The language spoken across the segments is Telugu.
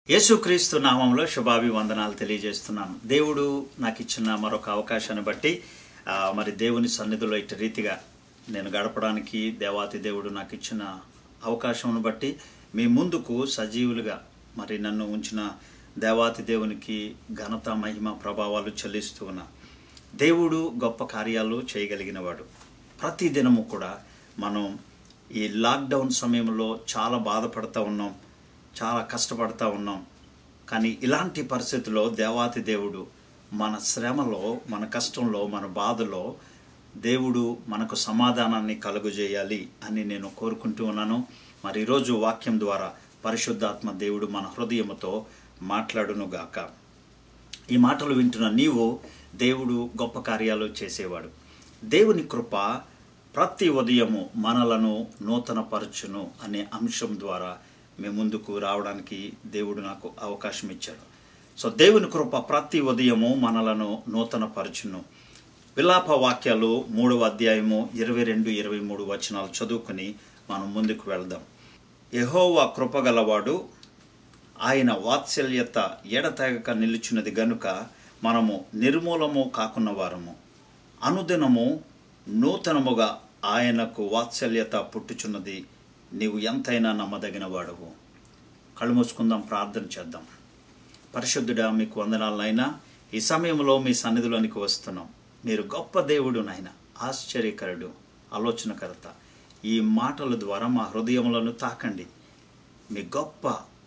యేసుక్రీస్తు నామంలో శుభాభివందనాలు తెలియజేస్తున్నాను దేవుడు నాకు ఇచ్చిన మరొక అవకాశాన్ని బట్టి ఆ, మరి దేవుని సన్నిధిలో ఇటు రీతిగా నేను గడపడానికి దేవాతి దేవుడు నాకు ఇచ్చిన అవకాశంను బట్టి మీ ముందుకు సజీవులుగా మరి నన్ను ఉంచిన దేవాతి దేవునికి ఘనత మహిమ ప్రభావాలు చెల్లిస్తూ ఉన్నా దేవుడు గొప్ప కార్యాలు చేయగలిగినవాడు ప్రతి దినము కూడా మనం ఈ లాక్డౌన్ సమయంలో చాలా బాధపడతా ఉన్నాం చాలా కష్టపడతా ఉన్నాం కానీ ఇలాంటి పరిస్థితుల్లో దేవాతి దేవుడు మన శ్రమలో మన కష్టంలో మన బాధలో దేవుడు మనకు సమాధానాన్ని కలుగజేయాలి అని నేను కోరుకుంటూ ఉన్నాను మరి ఈరోజు వాక్యం ద్వారా పరిశుద్ధాత్మ దేవుడు మన హృదయముతో మాట్లాడునుగాక ఈ మాటలు వింటున్న నీవు దేవుడు గొప్ప కార్యాలు చేసేవాడు దేవుని కృప ప్రతి ఉదయము మనలను నూతనపరచును అనే అంశం ద్వారా మీ ముందుకు రావడానికి దేవుడు నాకు అవకాశం ఇచ్చాడు సో దేవుని కృప ప్రతి ఉదయము మనలను నూతనపరచును విలాప వాక్యాలు మూడవ అధ్యాయము ఇరవై రెండు ఇరవై మూడు వచనాలు చదువుకుని మనం ముందుకు వెళ్దాం యెహోవా కృపగలవాడు ఆయన వాత్సల్యత ఎడతెగక నిలుచున్నది గనుక మనము నిర్మూలము కాకున్న వారము అనుదినము నూతనముగా ఆయనకు వాత్సల్యత పుట్టుచున్నది నీవు ఎంతైనా నమ్మదగిన వాడవు కళ్ళు మూసుకుందాం ప్రార్థన చేద్దాం పరిశుద్ధుడా మీకు వందనాలనైనా ఈ సమయంలో మీ సన్నిధిలోనికి వస్తున్నాం మీరు గొప్ప దేవుడు నాయన ఆశ్చర్యకరుడు ఆలోచనకర్త ఈ మాటల ద్వారా మా హృదయములను తాకండి మీ గొప్ప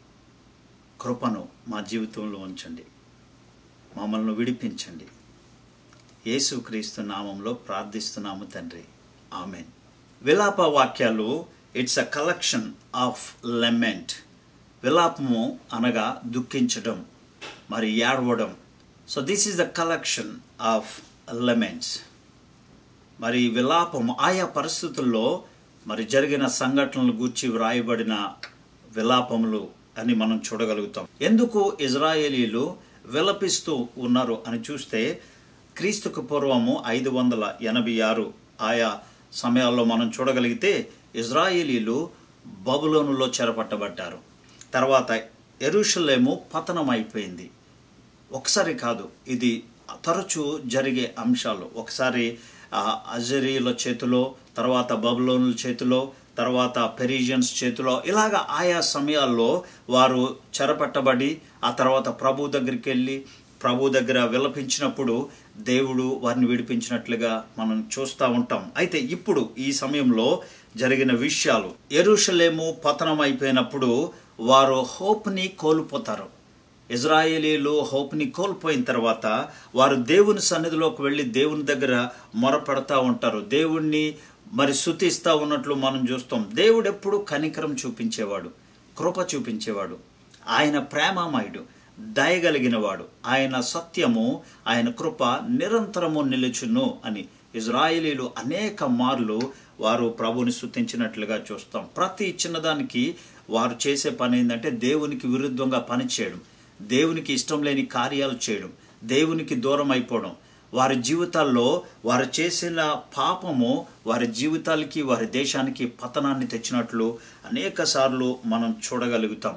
కృపను మా జీవితంలో ఉంచండి మమ్మల్ని విడిపించండి యేసుక్రీస్తు నామంలో ప్రార్థిస్తున్నాము తండ్రి ఆమెన్ విలాప వాక్యాలు it's a collection of lament విలాపము అనగా దుఃఖించడం మరి ఏడవడం so this is the collection of laments మరి విలాపం ఆయా పరిస్థితుల్లో మరి జరిగిన సంఘటనలు గూర్చి వ్రాయబడిన విలాపములు అని మనం చూడగలుగుతాం ఎందుకు ఇజ్రాయేలీలు విలపిస్తూ ఉన్నారు అని చూస్తే క్రీస్తుకు పూర్వము ఐదు వందల ఎనభై ఆరు ఆయా సమయాల్లో మనం చూడగలిగితే ఇజ్రాయేలీలు బబులోనులో చెరపట్టబడ్డారు తర్వాత ఎరుషలేము పతనం అయిపోయింది ఒకసారి కాదు ఇది తరచూ జరిగే అంశాలు ఒకసారి ఆ, అజరీల చేతిలో తర్వాత బబులోనుల చేతిలో తర్వాత పెరీజియన్స్ చేతిలో ఇలాగ ఆయా సమయాల్లో వారు చెరపట్టబడి ఆ తర్వాత ప్రభు దగ్గరికి వెళ్ళి ప్రభు దగ్గర విలపించినప్పుడు దేవుడు వారిని విడిపించినట్లుగా మనం చూస్తూ ఉంటాం అయితే ఇప్పుడు ఈ సమయంలో జరిగిన విషయాలు ఎరుషలేము పతనం అయిపోయినప్పుడు వారు హోప్ని కోల్పోతారు ఇజ్రాయేలీలు హోప్ని కోల్పోయిన తర్వాత వారు దేవుని సన్నిధిలోకి వెళ్ళి దేవుని దగ్గర మొరపెడతా ఉంటారు దేవుణ్ణి మరి శుతిస్తూ ఉన్నట్లు మనం చూస్తాం దేవుడు ఎప్పుడు కనికరం చూపించేవాడు కృప చూపించేవాడు ఆయన ప్రేమమయుడు దయగలిగినవాడు ఆయన సత్యము ఆయన కృప నిరంతరము నిలుచును అని ఇజ్రాయేలీలు అనేక మార్లు వారు ప్రభుని స్థుతించినట్లుగా చూస్తాం ప్రతి చిన్నదానికి వారు చేసే పని ఏంటంటే దేవునికి విరుద్ధంగా పని చేయడం దేవునికి ఇష్టం లేని కార్యాలు చేయడం దేవునికి దూరం అయిపోవడం వారి జీవితాల్లో వారు చేసిన పాపము వారి జీవితాలకి వారి దేశానికి పతనాన్ని తెచ్చినట్లు అనేక సార్లు మనం చూడగలుగుతాం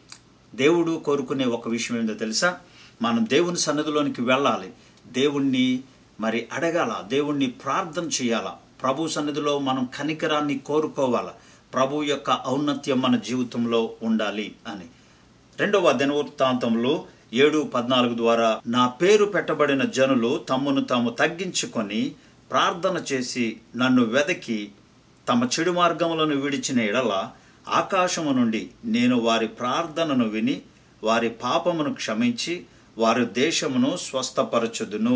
దేవుడు కోరుకునే ఒక విషయం ఏంటో తెలుసా మనం దేవుని సన్నిధిలోనికి వెళ్ళాలి దేవుణ్ణి మరి అడగాల దేవుణ్ణి ప్రార్థన చేయాలా ప్రభు సన్నిధిలో మనం కనికరాన్ని కోరుకోవాలా ప్రభు యొక్క ఔన్నత్యం మన జీవితంలో ఉండాలి అని రెండవ దినవృత్తాంతంలో ఏడు పద్నాలుగు ద్వారా నా పేరు పెట్టబడిన జనులు తమ్మును తాము తగ్గించుకొని ప్రార్థన చేసి నన్ను వెదకి తమ చెడు మార్గములను విడిచిన ఎడల ఆకాశము నుండి నేను వారి ప్రార్థనను విని వారి పాపమును క్షమించి వారి దేశమును స్వస్థపరచుదును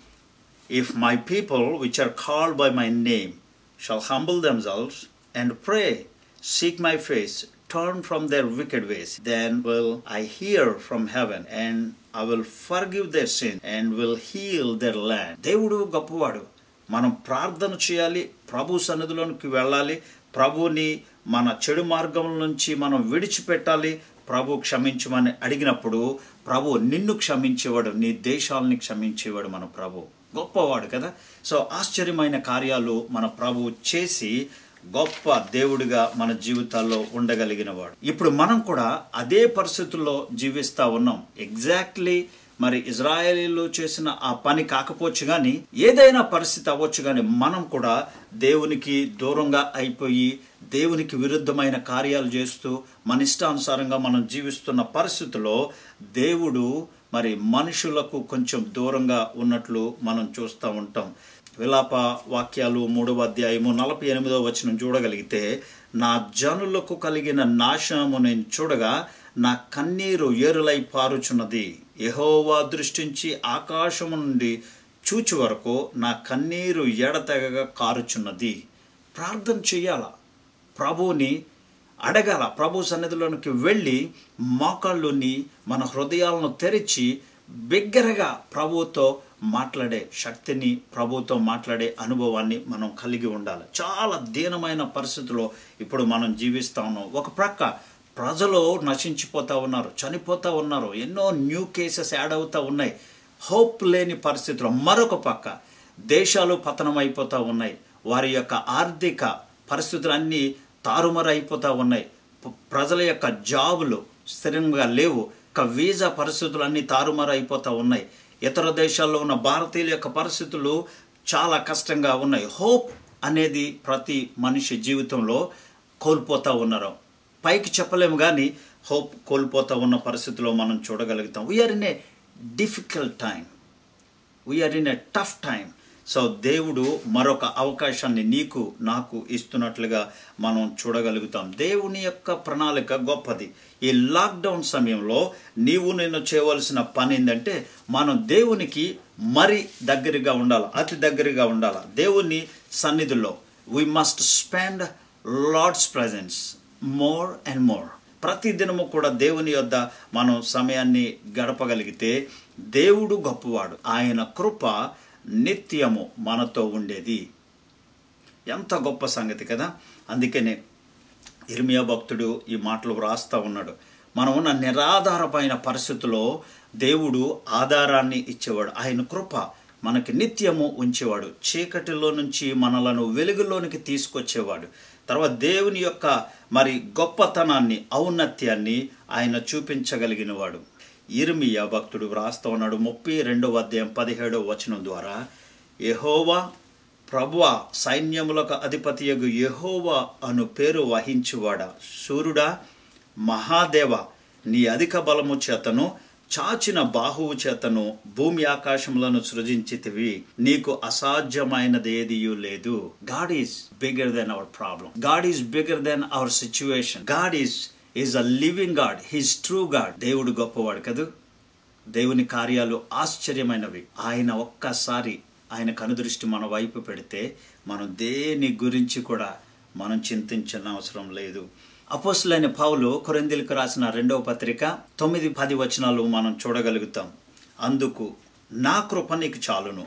if my people which are called by my name shall humble themselves and pray seek my face, turn from their wicked ways. Then will I hear from heaven, and I will forgive their sin, and will heal their land. దేవుడు గొప్పవాడు మనం ప్రార్థన చేయాలి ప్రభు సన్నిధిలోనికి వెళ్ళాలి ప్రభుని మన చెడు మార్గం నుంచి మనం విడిచిపెట్టాలి ప్రభు క్షమించమని అడిగినప్పుడు ప్రభు నిన్ను క్షమించేవాడు నీ దేశాలని క్షమించేవాడు మన ప్రభు గొప్పవాడు కదా సో ఆశ్చర్యమైన కార్యాలు మన ప్రభు చేసి గొప్ప దేవుడిగా మన జీవితాల్లో ఉండగలిగిన వాడు ఇప్పుడు మనం కూడా అదే పరిస్థితుల్లో జీవిస్తా ఉన్నాం ఎగ్జాక్ట్లీ మరి ఇజ్రాయేలీలు చేసిన ఆ పని కాకపోవచ్చు కానీ ఏదైనా పరిస్థితి అవ్వచ్చు కానీ మనం కూడా దేవునికి దూరంగా అయిపోయి దేవునికి విరుద్ధమైన కార్యాలు చేస్తూ మన ఇష్టానుసారంగా మనం జీవిస్తున్న పరిస్థితుల్లో దేవుడు మరి మనుషులకు కొంచెం దూరంగా ఉన్నట్లు మనం చూస్తూ ఉంటాం విలాప వాక్యాలు మూడవ అధ్యాయము నలభై ఎనిమిదవ వచనం చూడగలిగితే నా జనులకు కలిగిన నాశనము నేను చూడగా నా కన్నీరు ఏరులై పారుచున్నది యహోవా దృష్టించి ఆకాశము నుండి చూచి వరకు నా కన్నీరు ఎడతెగగా కారుచున్నది ప్రార్థన చెయ్యాల ప్రభువుని అడగాల ప్రభు సన్నిధిలోనికి వెళ్ళి మోకాళ్ళుని మన హృదయాలను తెరిచి బిగ్గరగా ప్రభువుతో మాట్లాడే శక్తిని ప్రభుతో మాట్లాడే అనుభవాన్ని మనం కలిగి ఉండాలి చాలా దీనమైన పరిస్థితిలో ఇప్పుడు మనం జీవిస్తా ఉన్నాం ఒక ప్రక్క ప్రజలు నశించిపోతా ఉన్నారు చనిపోతా ఉన్నారు ఎన్నో న్యూ కేసెస్ యాడ్ అవుతా ఉన్నాయి హోప్ లేని పరిస్థితిలో మరొక పక్క దేశాలు పతనం అయిపోతూ ఉన్నాయి వారి యొక్క ఆర్థిక పరిస్థితులన్నీ తారుమారైపోతూ ఉన్నాయి ప- ప్రజల యొక్క జాబులు స్థిరంగా లేవు ఒక వీసా పరిస్థితులు అన్నీ తారుమారు అయిపోతూ ఉన్నాయి ఇతర దేశాల్లో ఉన్న భారతీయుల యొక్క పరిస్థితులు చాలా కష్టంగా ఉన్నాయి హోప్ అనేది ప్రతి మనిషి జీవితంలో కోల్పోతూ ఉన్నారు పైకి చెప్పలేము కానీ హోప్ కోల్పోతూ ఉన్న పరిస్థితిలో మనం చూడగలుగుతాం we are in a difficult time we are in a tough time so దేవుడు మరొక అవకాశాన్ని నీకు నాకు ఇస్తున్నట్లుగా మనం చూడగలుగుతాం దేవుని యొక్క ప్రణాళిక గొప్పది ఈ లాక్డౌన్ సమయంలో నీవు నేను చేయవలసిన పని ఏంటంటే మనం దేవునికి మరి దగ్గరగా ఉండాలి అతి దగ్గరగా ఉండాలి దేవుని సన్నిధిలో we must spend Lord's presence more and more ప్రతి దినము కూడా దేవుని యొద్ద మనం సమయాన్ని గడపగలిగితే దేవుడు గొప్పవాడు ఆయన కృప నిత్యము మనతో ఉండేది ఎంత గొప్ప సంగతి కదా అందుకనే ఇర్మియా భక్తుడు ఈ మాటలు వ్రాస్తా ఉన్నాడు మనం ఉన్న నిరాధారమైన పరిస్థితుల్లో దేవుడు ఆధారాన్ని ఇచ్చేవాడు ఆయన కృప మనకి నిత్యము ఉంచేవాడు చీకటిలో నుంచి మనలను వెలుగులోనికి తీసుకొచ్చేవాడు తర్వాత దేవుని యొక్క మరి గొప్పతనాన్ని ఔన్నత్యాన్ని ఆయన చూపించగలిగిన వాడు ఇర్మియా భక్తుడు వ్రాస్తా ఉన్నాడు ముప్పై రెండవ అధ్యాయం పదిహేడవ వచనం ద్వారా యెహోవా ప్రభువ సైన్యములకు అధిపతియగు యెహోవా అను పేరు వహించువాడా సూర్యుడా మహాదేవ నీ అధిక బలము చేతను చాచిన బాహువు చేతను భూమి ఆకాశములను సృజించితివి నీకు అసాధ్యమైనదేదియూ లేదు God is bigger than our problem God is bigger than our situation God is is a living God he's true God దేవుడు గొప్పవాడు కదూ దేవుని కార్యాలు ఆశ్చర్యమైనవి ఆయన ఒక్కసారి ఆయన కనుదృష్టి మన వైపు పెడితే మనం దేని గురించి కూడా మనం చింతించిన అవసరం లేదు అపోసులైన పౌలు కొరిందీలకు రాసిన రెండవ పత్రిక తొమ్మిది పది వచనాలు మనం చూడగలుగుతాం అందుకు నా కృప నీకు చాలును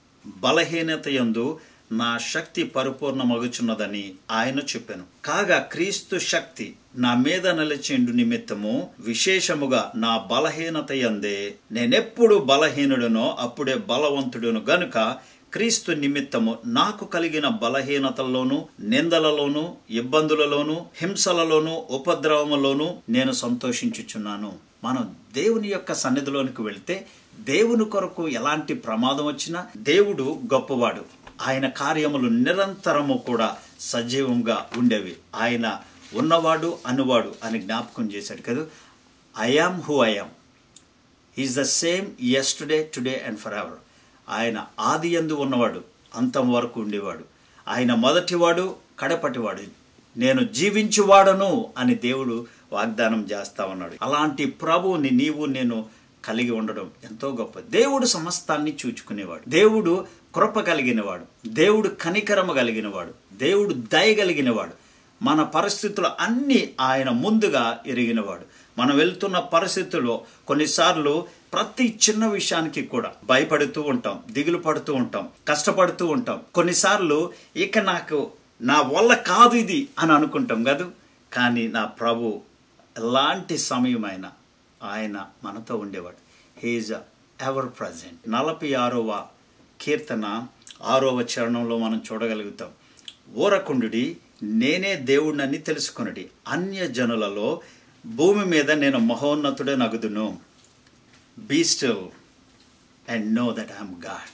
బలహీనత యందు నా శక్తి పరిపూర్ణమగుచున్నదని ఆయన చెప్పాను కాగా క్రీస్తు శక్తి నా మీద నిలిచిండు నిమిత్తము విశేషముగా నా బలహీనత యందే నేనెప్పుడు బలహీనుడునో అప్పుడే బలవంతుడును గనుక క్రీస్తు నిమిత్తము నాకు కలిగిన బలహీనతల్లోనూ నిందలలోనూ ఇబ్బందులలోనూ హింసలలోనూ ఉపద్రవములోనూ నేను సంతోషించుచున్నాను మనం దేవుని యొక్క సన్నిధిలోనికి వెళ్తే దేవుని కొరకు ఎలాంటి ప్రమాదం వచ్చినా దేవుడు గొప్పవాడు ఆయన కార్యములు నిరంతరము కూడా సజీవంగా ఉండేవి ఆయన ఉన్నవాడు అనువాడు అని జ్ఞాపకం చేశాడు కదా I am who I am is the same yesterday today and forever ఆయన ఆది ఎందు ఉన్నవాడు అంతం వరకు ఉండేవాడు ఆయన మొదటివాడు కడపటివాడు నేను జీవించువాడను అని దేవుడు వాగ్దానం చేస్తా ఉన్నాడు అలాంటి ప్రభువుని నీవు నేను కలిగి ఉండడం ఎంతో గొప్ప దేవుడు సమస్తాన్ని చూచుకునేవాడు దేవుడు కృప కలిగినవాడు దేవుడు కనికరమ కలిగినవాడు దేవుడు దయ కలిగినవాడు మన పరిస్థితులు అన్నీ ఆయన ముందుగా ఎరిగినవాడు మనం వెళ్తున్న పరిస్థితుల్లో కొన్నిసార్లు ప్రతి చిన్న విషయానికి కూడా భయపడుతూ ఉంటాం దిగులు పడుతూ ఉంటాం కష్టపడుతూ ఉంటాం కొన్నిసార్లు ఇక నాకు నా వల్ల కాదు ఇది అని అనుకుంటాం కాదు కానీ నా ప్రభు ఎలాంటి సమయమైనా ఆయన మనతో ఉండేవాడు హీజ్ ఎవర్ ప్రజెంట్ నలభై ఆరవ కీర్తన ఆరవ చరణంలో మనం చూడగలుగుతాం ఊరకుండుడి నేనే దేవుడినని తెలుసుకొనుడి అన్య జనులలో భూమి మీద నేను మహోన్నతుడే నగుదును be still and know that I am God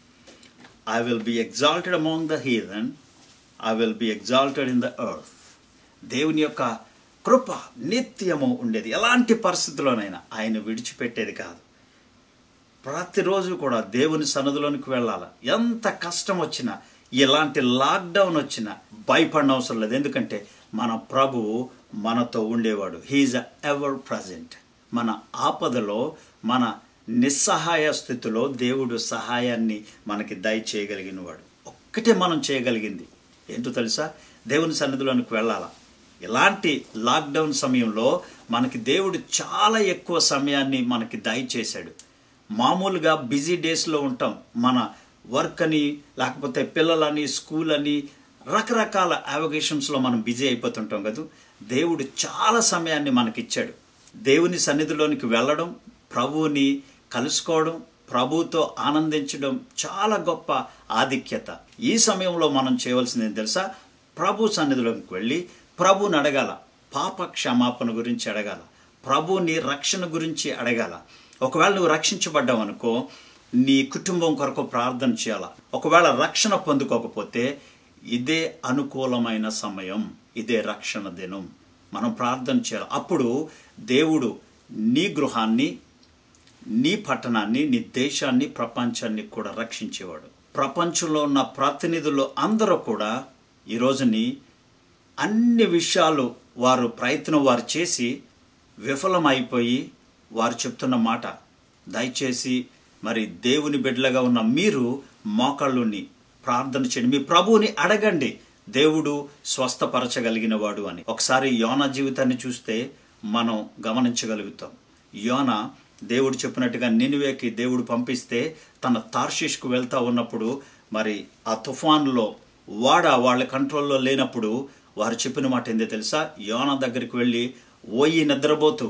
I will be exalted among the heathen I will be exalted in the earth దేవుని యొక్క కృప నిత్యము ఉండేది ఎలాంటి పరిస్థితుల్లోనైనా ఆయన విడిచిపెట్టేది కాదు ప్రతిరోజు కూడా దేవుని సన్నదిలోనికి వెళ్ళాలి ఎంత కష్టం వచ్చినా ఎలాంటి లాక్డౌన్ వచ్చినా భయపడిన అవసరం లేదు ఎందుకంటే మన ప్రభువు మనతో ఉండేవాడు హీఈస్ ఎవర్ ప్రజెంట్ మన ఆపదలో మన నిస్సహాయ స్థితిలో దేవుడు సహాయాన్ని మనకి దయచేయగలిగిన వాడు ఒక్కటే మనం చేయగలిగింది ఏంటో తెలుసా దేవుని సన్నిధిలోనికి వెళ్ళాలా ఇలాంటి లాక్డౌన్ సమయంలో మనకి దేవుడు చాలా ఎక్కువ సమయాన్ని మనకి దయచేశాడు మామూలుగా బిజీ డేస్లో ఉంటాం మన వర్క్ అని లేకపోతే పిల్లలని స్కూల్ అని రకరకాల అవగేషన్స్లో మనం బిజీ అయిపోతుంటాం కదా దేవుడు చాలా సమయాన్ని మనకిచ్చాడు దేవుని సన్నిధిలోనికి వెళ్ళడం ప్రభువుని కలుసుకోవడం ప్రభువుతో ఆనందించడం చాలా గొప్ప ఆధిక్యత ఈ సమయంలో మనం చేయవలసింది ఏం తెలుసా ప్రభు సన్నిధిలోకి వెళ్ళి ప్రభుని అడగాల పాప క్షమాపణ గురించి అడగాల ప్రభుని రక్షణ గురించి అడగాల ఒకవేళ నువ్వు రక్షించబడ్డావు అనుకో నీ కుటుంబం కొరకు ప్రార్థన చేయాల ఒకవేళ రక్షణ పొందుకోకపోతే ఇదే అనుకూలమైన సమయం ఇదే రక్షణ దినం మనం ప్రార్థన చేయాలి అప్పుడు దేవుడు నీ గృహాన్ని నీ పట్టణాన్ని నీ దేశాన్ని ప్రపంచాన్ని కూడా రక్షించేవాడు ప్రపంచంలో ఉన్న ప్రతినిధులు అందరూ కూడా ఈ రోజుని అన్ని విషయాలు వారు ప్రయత్నం వారు చేసి విఫలమైపోయి వారు చెప్తున్న మాట దయచేసి మరి దేవుని బిడ్డలుగా ఉన్న మీరు మోకాళ్ళుని ప్రార్థన చేయండి మీ ప్రభువుని అడగండి దేవుడు స్వస్థపరచగలిగిన వాడు అని ఒకసారి యోన జీవితాన్ని చూస్తే మనం గమనించగలుగుతాం యోన దేవుడు చెప్పినట్టుగా నినివేకి దేవుడు పంపిస్తే తన తార్షిష్కు వెళ్తా ఉన్నప్పుడు మరి ఆ తుఫాన్లో వాడ వాళ్ళ కంట్రోల్లో లేనప్పుడు వారు చెప్పిన మాట ఏందో తెలుసా యోన దగ్గరికి వెళ్ళి ఓయి నిద్రపోతూ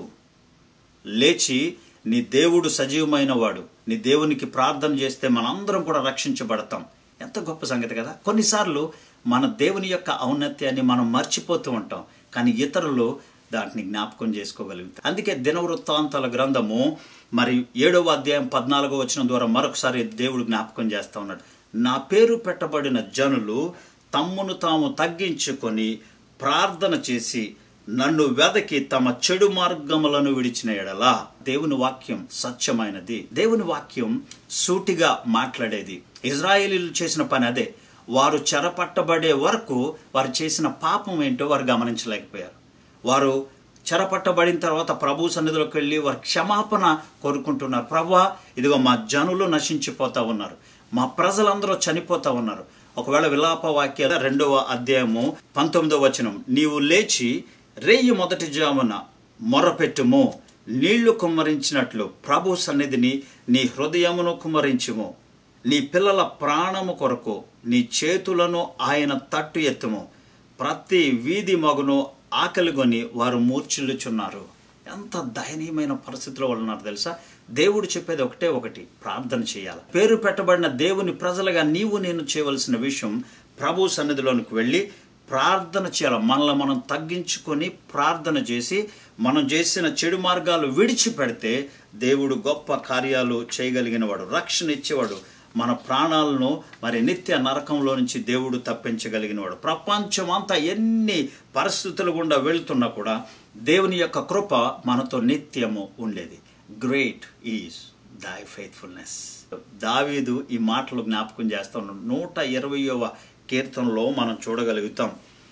లేచి నీ దేవుడు సజీవమైన వాడు నీ దేవునికి ప్రార్థన చేస్తే మనందరం కూడా రక్షించబడతాం ఎంత గొప్ప సంగతి కదా కొన్నిసార్లు మన దేవుని యొక్క ఔన్నత్యాన్ని మనం మర్చిపోతూ ఉంటాం కానీ ఇతరులు దాటిని జ్ఞాపకం చేసుకోగలుగుతాం అందుకే దినవృత్తాంతాల గ్రంథము మరి ఏడవ అధ్యాయం పద్నాలుగో వచ్చిన ద్వారా మరొకసారి దేవుడు జ్ఞాపకం చేస్తా ఉన్నాడు నా పేరు పెట్టబడిన జనులు తమ్మును తాము తగ్గించుకొని ప్రార్థన చేసి నన్ను వెదకి తమ చెడు మార్గములను విడిచిన ఎడలా దేవుని వాక్యం సత్యమైనది దేవుని వాక్యం సూటిగా మాట్లాడేది ఇజ్రాయేలీలు చేసిన పని అదే వారు చెరపట్టబడే వరకు వారు చేసిన పాపం ఏంటో వారు గమనించలేకపోయారు వారు చెరపట్టబడిన తర్వాత ప్రభు సన్నిధిలోకి వెళ్ళి వారు క్షమాపణ కోరుకుంటున్నారు ప్రభా ఇదిగో మా జనులు నశించిపోతా ఉన్నారు మా ప్రజలందరూ చనిపోతా ఉన్నారు ఒకవేళ విలాప వాక్యాల రెండవ అధ్యాయము పంతొమ్మిదవ వచనం నీవు లేచి రేయి మొదటి జామున మొరపెట్టుము నీళ్లు కుమ్మరించినట్లు ప్రభు సన్నిధిని నీ హృదయమును కుమ్మరించుము నీ పిల్లల ప్రాణము కొరకు నీ చేతులను ఆయన తట్టు ఎత్తుము ప్రతి వీధి మగును ఆకలిగొని వారు మూర్చిల్లుచున్నారు ఎంత దయనీయమైన పరిస్థితిలో వాళ్ళు ఉన్నారు తెలుసా దేవుడు చెప్పేది ఒకటే ఒకటి ప్రార్థన చేయాలి పేరు పెట్టబడిన దేవుని ప్రజలుగా నీవు నేను చేయవలసిన విషయం ప్రభు సన్నిధిలోనికి వెళ్ళి ప్రార్థన చేయాలి మనల్ని మనం తగ్గించుకొని ప్రార్థన చేసి మనం చేసిన చెడు మార్గాలు విడిచిపెడితే దేవుడు గొప్ప కార్యాలు చేయగలిగిన వాడు రక్షణ ఇచ్చేవాడు మన ప్రాణాలను మరి నిత్య నరకంలో నుంచి దేవుడు తప్పించగలిగిన వాడు ప్రపంచం అంతా ఎన్ని పరిస్థితులు గుండా వెళ్తున్నా కూడా దేవుని యొక్క కృప మనతో నిత్యము ఉండేది గ్రేట్ ఈజ్ దై ఫెయిత్ఫుల్నెస్ దావీదు ఈ మాటలు జ్ఞాపకం చేస్తా ఉన్నాడు నూట ఇరవయవ కీర్తనలో మనం చూడగలుగుతాం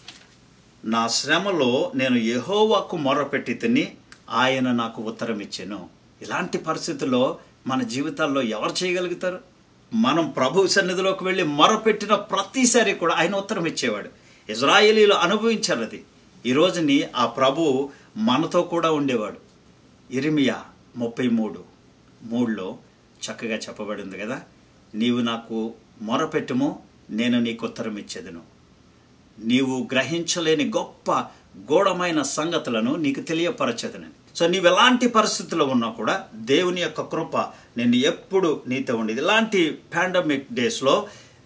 నా శ్రమలో నేను యహోవాకు మొరపెట్టి తిని ఆయన నాకు ఉత్తరం ఇచ్చాను ఇలాంటి పరిస్థితుల్లో మన జీవితాల్లో ఎవరు చేయగలుగుతారు మనం ప్రభు సన్నిధిలోకి వెళ్ళి మొరపెట్టిన ప్రతిసారి కూడా ఆయన ఉత్తరం ఇచ్చేవాడు ఇజ్రాయేలీలు అనుభవించారు అది ఈ రోజుని ఆ ప్రభు మనతో కూడా ఉండేవాడు ఇరిమియా ముప్పై మూడు మూడులో చక్కగా చెప్పబడింది కదా నీవు నాకు మొరపెట్టుము నేను నీకు ఉత్తరం ఇచ్చేదను నీవు గ్రహించలేని గొప్ప గూఢమైన సంగతులను నీకు తెలియపరచదనని సో నీవు ఎలాంటి పరిస్థితుల్లో ఉన్నా కూడా దేవుని యొక్క కృప నేను ఎప్పుడు నీతో ఉండేది ఇలాంటి పాండమిక్ డేస్లో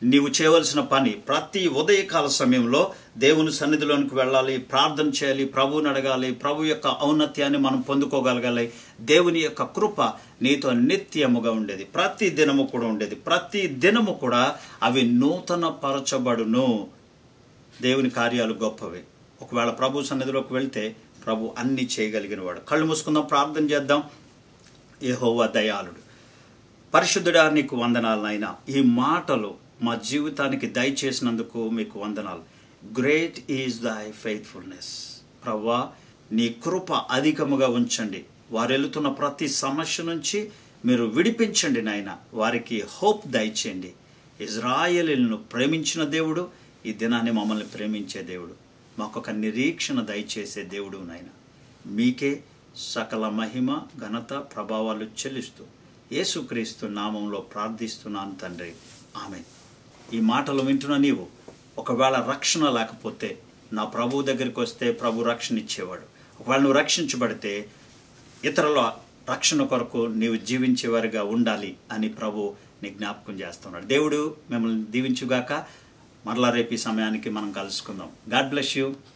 నీవు చేయవలసిన పని ప్రతి ఉదయకాల సమయంలో దేవుని సన్నిధిలోనికి వెళ్ళాలి ప్రార్థన చేయాలి ప్రభువుని అడగాలి ప్రభు యొక్క ఔన్నత్యాన్ని మనం పొందుకోగలగాలి దేవుని యొక్క కృప నీతో నిత్యముగా ఉండేది ప్రతి దినము కూడా ఉండేది ప్రతి దినము కూడా అవి నూతన పరచబడును దేవుని కార్యాలు గొప్పవి ఒకవేళ ప్రభు సన్నిధిలోకి వెళ్తే ప్రభు అన్ని చేయగలిగిన వాడు కళ్ళు మూసుకుందాం ప్రార్థన చేద్దాం యెహోవా దయాళుడు పరిశుద్ధుడా నీకు వందనాలు నాయన ఈ మాటలు మా జీవితానికి దయచేసినందుకు మీకు వందనాలు గ్రేట్ ఈజ్ దై ఫెయిత్ఫుల్నెస్ ప్రవ్వా నీ కృప అధికముగా ఉంచండి వారు వెళుతున్న ప్రతి సమస్య నుంచి మీరు విడిపించండి నాయన వారికి హోప్ దయచేయండి ఇజ్రాయేలీలను ప్రేమించిన దేవుడు ఈ దినాన్ని మమ్మల్ని ప్రేమించే దేవుడు మాకొక నిరీక్షణ దయచేసే దేవుడు నాయన మీకే సకల మహిమ ఘనత ప్రభావాలు చెల్లిస్తూ యేసుక్రీస్తు నామంలో ప్రార్థిస్తున్నాను తండ్రి ఆమె ఈ మాటలు వింటున్న నీవు ఒకవేళ రక్షణ లేకపోతే నా ప్రభు దగ్గరికి వస్తే ప్రభు రక్షణ ఇచ్చేవాడు ఒకవేళ నువ్వు రక్షించబడితే ఇతరుల రక్షణ కొరకు నీవు జీవించేవారిగా ఉండాలి అని ప్రభు నీ జ్ఞాపకం చేస్తున్నాడు దేవుడు మిమ్మల్ని దీవించుగాక మరలా రేపు ఈ సమయానికి మనం కలుసుకుందాం గాడ్ బ్లెస్ యూ